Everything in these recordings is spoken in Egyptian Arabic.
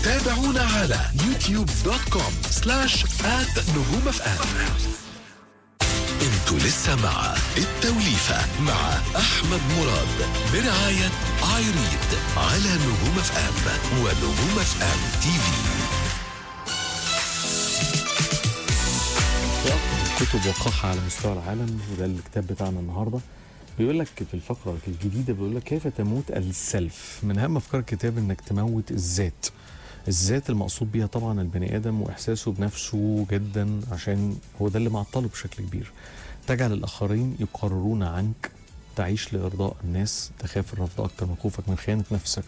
تابعونا على يوتيوب دوت كوم سلاش آت نجوم اف ام انتوا لسه مع التوليفة مع أحمد مراد برعاية ايريد على نجوم اف ام ونجوم اف ام تي في كتب وقاحة على مستوى العالم وده الكتاب بتاعنا النهارده بيقول لك في الفقرة الجديدة بيقول لك كيف تموت السلف من أهم أفكار الكتاب إنك تموت الذات الذات المقصود بيها طبعا البني آدم وإحساسه بنفسه جدا عشان هو ده اللي معطله بشكل كبير تجعل الآخرين يقررون عنك تعيش لإرضاء الناس تخاف الرفض أكتر من خوفك من خيانة نفسك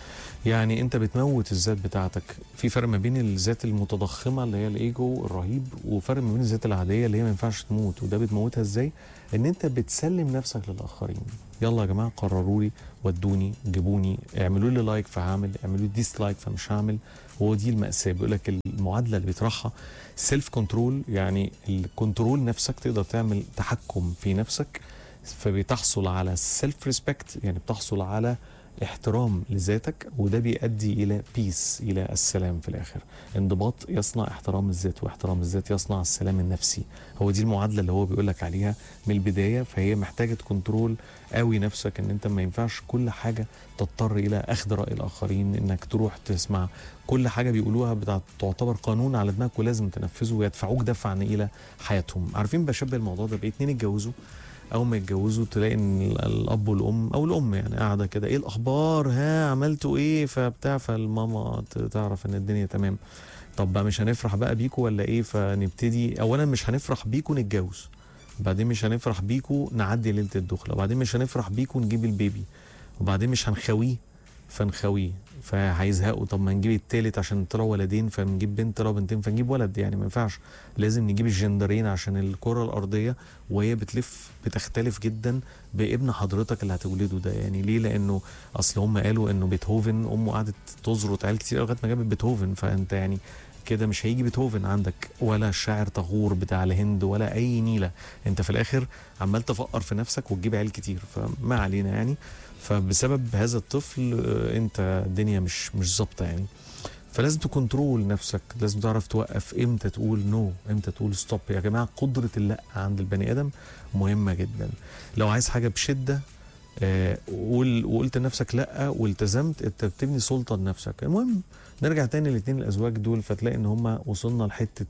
يعني انت بتموت الذات بتاعتك في فرق ما بين الذات المتضخمه اللي هي الايجو الرهيب وفرق ما بين الذات العاديه اللي هي ما ينفعش تموت وده بتموتها ازاي ان انت بتسلم نفسك للاخرين يلا يا جماعه قرروا لي ودوني جيبوني اعملوا لي لايك فهعمل اعملوا لي ديسلايك فمش هعمل هو دي المأساة بيقول لك المعادلة اللي بيطرحها سيلف كنترول يعني الكنترول نفسك تقدر تعمل تحكم في نفسك فبتحصل على سيلف ريسبكت يعني بتحصل على احترام لذاتك وده بيؤدي الى بيس الى السلام في الاخر انضباط يصنع احترام الذات واحترام الذات يصنع السلام النفسي هو دي المعادله اللي هو بيقول لك عليها من البدايه فهي محتاجه كنترول قوي نفسك ان انت ما ينفعش كل حاجه تضطر الى اخذ راي الاخرين انك تروح تسمع كل حاجه بيقولوها بتاعت تعتبر قانون على دماغك ولازم تنفذه ويدفعوك دفعا الى حياتهم عارفين بشبه الموضوع ده باتنين اتجوزوا اول ما يتجوزوا تلاقي ان الاب والام او الام يعني قاعده كده ايه الاخبار ها عملتوا ايه فبتاع فالماما تعرف ان الدنيا تمام طب بقى مش هنفرح بقى بيكوا ولا ايه فنبتدي اولا مش هنفرح بيكوا نتجوز وبعدين مش هنفرح بيكوا نعدي ليله الدخله وبعدين مش هنفرح بيكوا نجيب البيبي وبعدين مش هنخويه فنخويه فهيزهقوا طب ما نجيب التالت عشان طلعوا ولدين فنجيب بنت طلعوا بنتين فنجيب ولد يعني ما ينفعش لازم نجيب الجندرين عشان الكره الارضيه وهي بتلف بتختلف جدا بابن حضرتك اللي هتولده ده يعني ليه لانه اصل هم قالوا انه بيتهوفن امه قعدت تزرط عيال كتير لغايه ما جابت بيتهوفن فانت يعني كده مش هيجي بيتهوفن عندك ولا الشاعر طغور بتاع الهند ولا اي نيله انت في الاخر عمال تفقر في نفسك وتجيب عيال كتير فما علينا يعني فبسبب هذا الطفل انت الدنيا مش مش ظابطه يعني فلازم تكنترول نفسك لازم تعرف توقف امتى تقول نو no. امتى تقول ستوب يا جماعه قدره اللا عند البني ادم مهمه جدا لو عايز حاجه بشده آه وقلت لنفسك لا والتزمت انت بتبني سلطه لنفسك المهم نرجع تاني الاثنين الازواج دول فتلاقي ان هم وصلنا لحته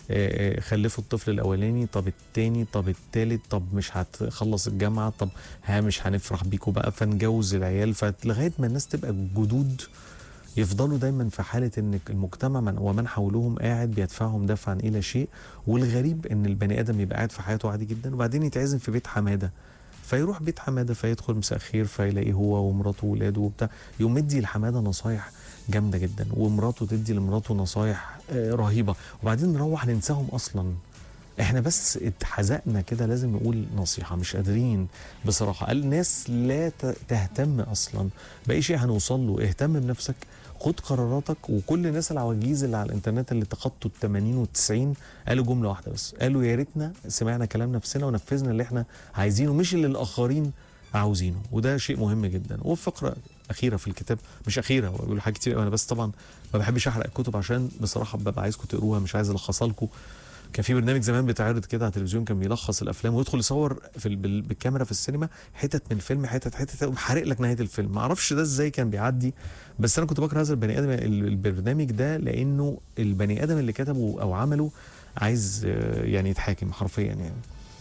آه خلفوا الطفل الاولاني طب التاني طب التالت طب مش هتخلص الجامعه طب ها مش هنفرح بيكوا بقى فنجوز العيال فلغايه ما الناس تبقى جدود يفضلوا دايما في حاله ان المجتمع من ومن حولهم قاعد بيدفعهم دفعا الى شيء والغريب ان البني ادم يبقى قاعد في حياته عادي جدا وبعدين يتعزم في بيت حماده فيروح بيت حماده فيدخل مساء خير فيلاقيه هو ومراته وولاده وبتاع يقوم مدي لحماده نصايح جامده جدا ومراته تدي لمراته نصايح رهيبه وبعدين نروح ننساهم اصلا احنا بس اتحزقنا كده لازم نقول نصيحه مش قادرين بصراحه الناس لا تهتم اصلا باي شيء هنوصل له اهتم بنفسك خد قراراتك وكل الناس العواجيز اللي على الانترنت اللي تخطوا ال 80 وال 90 قالوا جمله واحده بس قالوا يا ريتنا سمعنا كلام نفسنا ونفذنا اللي احنا عايزينه مش اللي الاخرين عاوزينه وده شيء مهم جدا وفي فقره اخيره في الكتاب مش اخيره هو بيقول حاجات كتير انا بس طبعا ما بحبش احرق الكتب عشان بصراحه ببقى عايزكم تقروها مش عايز الخصها لكم كان في برنامج زمان بيتعرض كده على التلفزيون كان بيلخص الافلام ويدخل يصور في بالكاميرا في السينما حتت من الفيلم حتت حتت وحارق لك نهايه الفيلم ما اعرفش ده ازاي كان بيعدي بس انا كنت بكره هذا البني ادم البرنامج ده لانه البني ادم اللي كتبه او عمله عايز يعني يتحاكم حرفيا يعني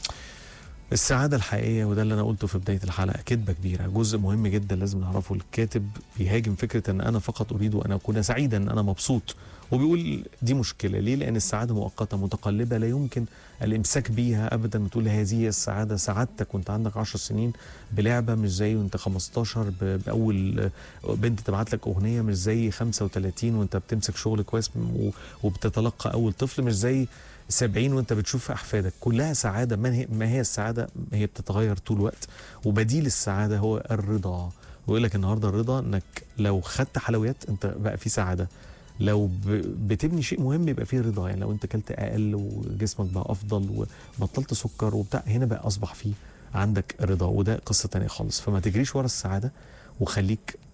السعادة الحقيقية وده اللي أنا قلته في بداية الحلقة كذبة كبيرة جزء مهم جدا لازم نعرفه الكاتب بيهاجم فكرة أن أنا فقط أريد أن أكون سعيدا أن أنا مبسوط وبيقول دي مشكلة ليه؟ لأن السعادة مؤقتة متقلبة لا يمكن الإمساك بيها أبدا وتقول هذه هي السعادة سعادتك وأنت عندك 10 سنين بلعبة مش زي وأنت 15 بأول بنت تبعت لك أغنية مش زي 35 وأنت بتمسك شغل كويس وبتتلقى أول طفل مش زي 70 وانت بتشوف احفادك كلها سعاده ما هي ما هي السعاده هي بتتغير طول الوقت وبديل السعاده هو الرضا ويقول لك النهارده الرضا انك لو خدت حلويات انت بقى في سعاده لو بتبني شيء مهم يبقى فيه رضا يعني لو انت اكلت اقل وجسمك بقى افضل وبطلت سكر وبتاع هنا بقى اصبح فيه عندك رضا وده قصه تانية خالص فما تجريش ورا السعاده وخليك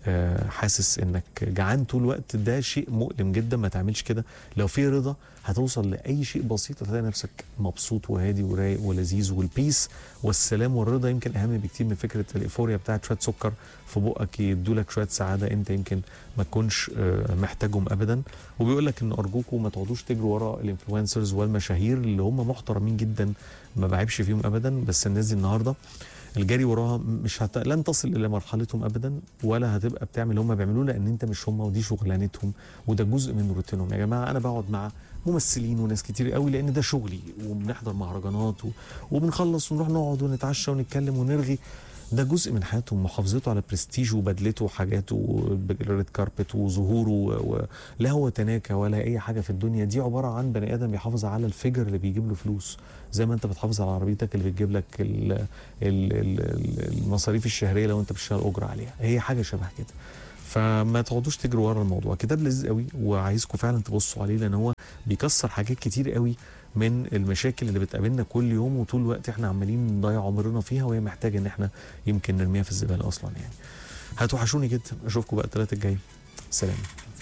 آه، حاسس انك جعان طول الوقت ده شيء مؤلم جدا ما تعملش كده لو في رضا هتوصل لاي شيء بسيط هتلاقي نفسك مبسوط وهادي ورايق ولذيذ والبيس والسلام والرضا يمكن اهم بكتير من فكره الايفوريا بتاعت شويه سكر في بقك يدولك شويه سعاده انت يمكن ما تكونش آه، محتاجهم ابدا وبيقول لك ان ارجوكم ما تقعدوش تجروا ورا الانفلونسرز والمشاهير اللي هم محترمين جدا ما بعيبش فيهم ابدا بس الناس دي النهارده الجري وراها مش هت... لن تصل الى مرحلتهم ابدا ولا هتبقى بتعمل اللي هم بيعملوه لان انت مش هم ودي شغلانتهم وده جزء من روتينهم يا جماعه انا بقعد مع ممثلين وناس كتير قوي لان ده شغلي وبنحضر مهرجانات و... وبنخلص ونروح نقعد ونتعشى ونتكلم ونرغي ده جزء من حياتهم محافظته على برستيجه وبدلته وحاجاته والريد كاربت وظهوره و... و... لا هو تناكة ولا اي حاجه في الدنيا دي عباره عن بني ادم بيحافظ على الفجر اللي بيجيب له فلوس زي ما انت بتحافظ على عربيتك اللي بتجيب لك ال... ال... ال... المصاريف الشهريه لو انت بتشتغل اجره عليها هي حاجه شبه كده فما تقعدوش تجروا ورا الموضوع كتاب لذيذ قوي وعايزكم فعلا تبصوا عليه لان هو بيكسر حاجات كتير قوي من المشاكل اللي بتقابلنا كل يوم وطول الوقت احنا عمالين نضيع عمرنا فيها وهي محتاجه ان احنا يمكن نرميها في الزباله اصلا يعني هتوحشوني جدا اشوفكم بقى الثلاثه الجاي سلام